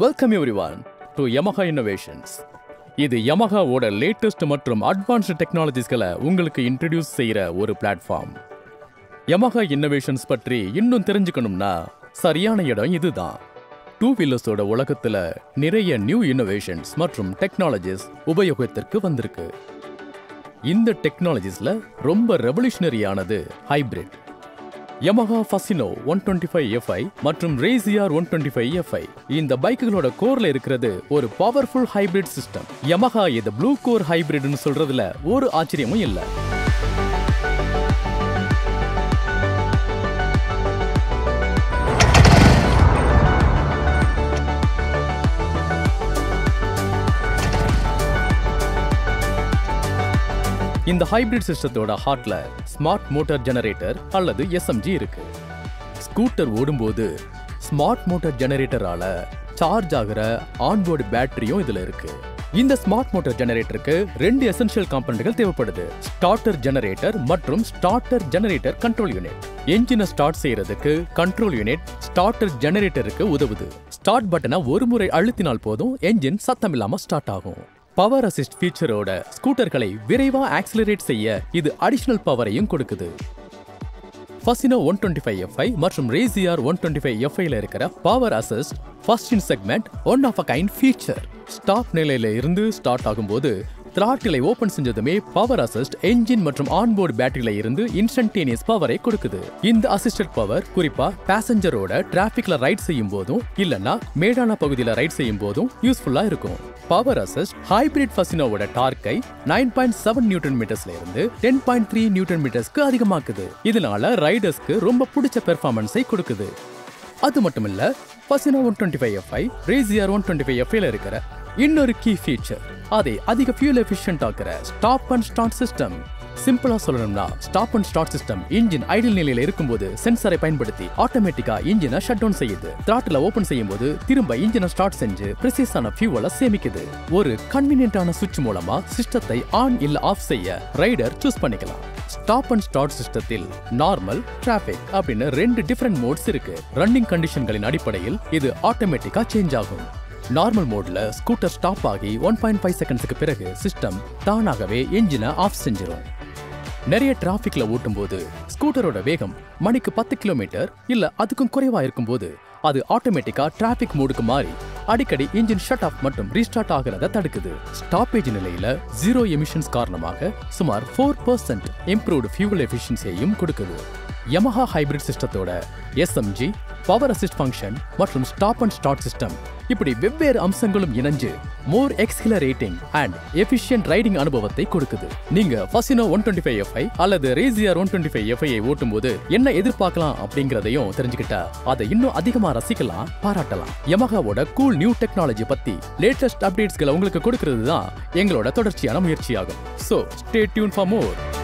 welcome everyone to Yamaha innovations இது யமஹாவோட latest மற்றும் அட்வான்ஸ்டு டெக்னாலஜிஸ்களை உங்களுக்கு இன்ட்ரடியூஸ் செய்கிற ஒரு பிளாட்ஃபார்ம் Yamaha இன்னோவேஷன்ஸ் பற்றி இன்னும் தெரிஞ்சுக்கணும்னா சரியான இடம் இதுதான் டூ வீலர்ஸோட உலகத்துல நிறைய நியூ இன்னோவேஷன்ஸ் மற்றும் டெக்னாலஜிஸ் உபயோகத்திற்கு வந்திருக்கு இந்த டெக்னாலஜிஸ்ல ரொம்ப ரெவல்யூஷனரியானது hybrid Yamaha Fascino one twenty five FI மற்றும் RayZR one twenty five FI இந்த பைக்குகளோட கோர்ல இருக்கிறது ஒரு பவர்ஃபுல் ஹைபிரிட் சிஸ்டம் Yamaha இது ப்ளூ கோர் ஹைபிரிட்னு சொல்றதுல ஒரு ஆச்சரியமும் இல்லை இந்த ஹைபிரிட் சிஸ்டத்தோட ஹார்ட்ல ஸ்மார்ட் மோட்டார் ஜெனரேட்டர் அல்லது எஸ்எம்ஜி இருக்கு ஸ்கூட்டர் ஓடும்போது ஸ்மார்ட் மோட்டார் ஜெனரேட்டரால சார்ஜ் ஆகிற ஆன்போர்டு பேட்டரியும் இதுல இருக்கு இந்த ஸ்மார்ட் மோட்டார் ஜெனரேட்டருக்கு ரெண்டு எசென்ஷியல் காம்பனண்ட்கள் தேவைப்படுது ஸ்டார்டர் ஜெனரேட்டர் மற்றும் ஸ்டார்டர் ஜெனரேட்டர் கண்ட்ரோல் யூனிட் என்ஜினை ஸ்டார்ட் செய்யறதுக்கு கண்ட்ரோல் யூனிட் ஸ்டார்டர் ஜெனரேட்டருக்கு உதவுது ஸ்டார்ட் பட்டனை ஒரு முறை அழுத்தினால் போதும் என்ஜின் சத்தம் இல்லாம ஸ்டார்ட் ஆகும் பவர் அசிஸ்ட் ஃபீச்சரோட ஸ்கூட்டர்களை விரைவா ஆக்சிலரேட் செய்ய இது அடிஷனல் பவரையும் கொடுக்குது Fascino one twenty five FI மற்றும் ரேசியார் ஒன் டுவெண்ட்டி ஃபைவ் எஃப்ஐல இருக்கிற power assist first in segment one of a kind feature stop நிலையில இருந்து ஸ்டார்ட் ஆகும்போது த்ராட்டிலை ஓபன் செஞ்சதுமே பவர் அசிஸ்ட் என்ஜின் மற்றும் ஆன்போர்டு பேட்டரியில இருந்து இன்ஸ்டன்டேனியஸ் பவரை கொடுக்குது இந்த அசிஸ்டட் பவர் குறிப்பா பேசஞ்சரோட டிராபிக்ல ரைட் செய்யும் போதும் இல்லனா மேடான பகுதியில ரைட் செய்யும் போதும் யூஸ்ஃபுல்லா இருக்கும் பவர் அசிஸ்ட் ஹைபிரிட் ஃபசினோவோட டார்க்கை நைன் பாயிண்ட் செவன் நியூட்டன் மீட்டர்ஸ்ல இருந்து டென் பாயிண்ட் த்ரீ நியூட்டன் மீட்டர்ஸ்க்கு அதிகமாக்குது இதனால ரைடர்ஸ்க்கு ரொம்ப பிடிச்ச பெர்ஃபார்மன்ஸை கொடுக்குது அது மட்டும் இல்ல Fascino one twenty five FI RayZR one twenty five எஃப்ஐல இருக்கிற இன்னொரு கீ ஃபீச்சர் அதை அதிக ஃபியூல் எஃபிஷியன்ட் ஆக்குற ஸ்டாப் அண்ட் ஸ்டார்ட் சிஸ்டம் சிம்பிளா சொல்லணும்னா stop and start system engine ideal நிலையில இருக்கும்போது சென்சாரை பயன்படுத்தி ஆட்டோமேட்டிக்கா இன்ஜினை ஷட் டவுன் செய்யுது த்ராட்டில் ஓபன் செய்யும் போது திரும்ப இன்ஜினை ஸ்டார்ட் செஞ்சு ப்ரிசைஸான ஃபியூவலை சேமிக்குது ஒரு கன்வீனியன்டான சுவிட்ச் மூலமா சிஸ்டத்தை ஆன் இல்ல ஆஃப் செய்ய ரைடர் சூஸ் பண்ணிக்கலாம் ஸ்டாப் அண்ட் ஸ்டார்ட் சிஸ்டத்தில் நார்மல் டிராபிக் அப்படின்னு ரெண்டு டிஃபரெண்ட் மோட்ஸ் இருக்கு ரன்னிங் கண்டிஷன்களின் அடிப்படையில் இது ஆட்டோமேட்டிக்கா சேஞ்ச் ஆகும் நார்மல் மோட்ல ஸ்கூட்டர் ஸ்டாப் ஆகி ஒன் பாயிண்ட் ஃபைவ் செகண்ட்ஸ்க்கு பிறகு சிஸ்டம் தானாகவே என்ஜினை ஆஃப் செஞ்சிரும் நிறைய டிராஃபிக்ல ஓட்டும்போது ஸ்கூட்டரோட வேகம் மணிக்கு பத்து கிலோமீட்டர் இல்ல அதுக்கும் குறைவா இருக்கும்போது அது ஆட்டோமேட்டிக்கா டிராஃபிக் மோடுக்கு மாறி அடிக்கடி இன்ஜின் ஷட் ஆஃப் மற்றும் ரீஸ்டார்ட் ஆகிறத தடுக்குது ஸ்டாப்பேஜ் நிலையில ஜீரோ எமிஷன்ஸ் காரணமாக சுமார் ஃபோர் பர்சன்ட் இம்ப்ரூவ்டு ஃபியூவல் எஃபிஷியன்சியையும் கொடுக்குது Yamaha ஹைபிரிட் சிஸ்டத்தோட எஸ்எம்ஜி பவர் அசிஸ்ட் ஃபங்க்ஷன் மற்றும் ஸ்டாப் அண்ட் ஸ்டார்ட் சிஸ்டம் இப்படி வெவ்வேறு அம்சங்களும் இணைஞ்சு more accelerating and efficient riding அனுபவத்தை கொடுக்குது நீங்க Fascino one twenty five FI அல்லது RayZR one twenty five FI ஓட்டும் போது என்ன எதிர்பார்க்கலாம் அப்படிங்கறதையும் தெரிஞ்சுக்கிட்டா அதை இன்னும் அதிகமா ரசிக்கலாம் பாராட்டலாம் யமஹாவோட கூல் நியூ டெக்னாலஜி பத்தி லேட்டஸ்ட் அப்டேட்ஸ்களை உங்களுக்கு கொடுக்கிறது தான் எங்களோட தொடர்ச்சியான முயற்சியாகும் so stay tuned for more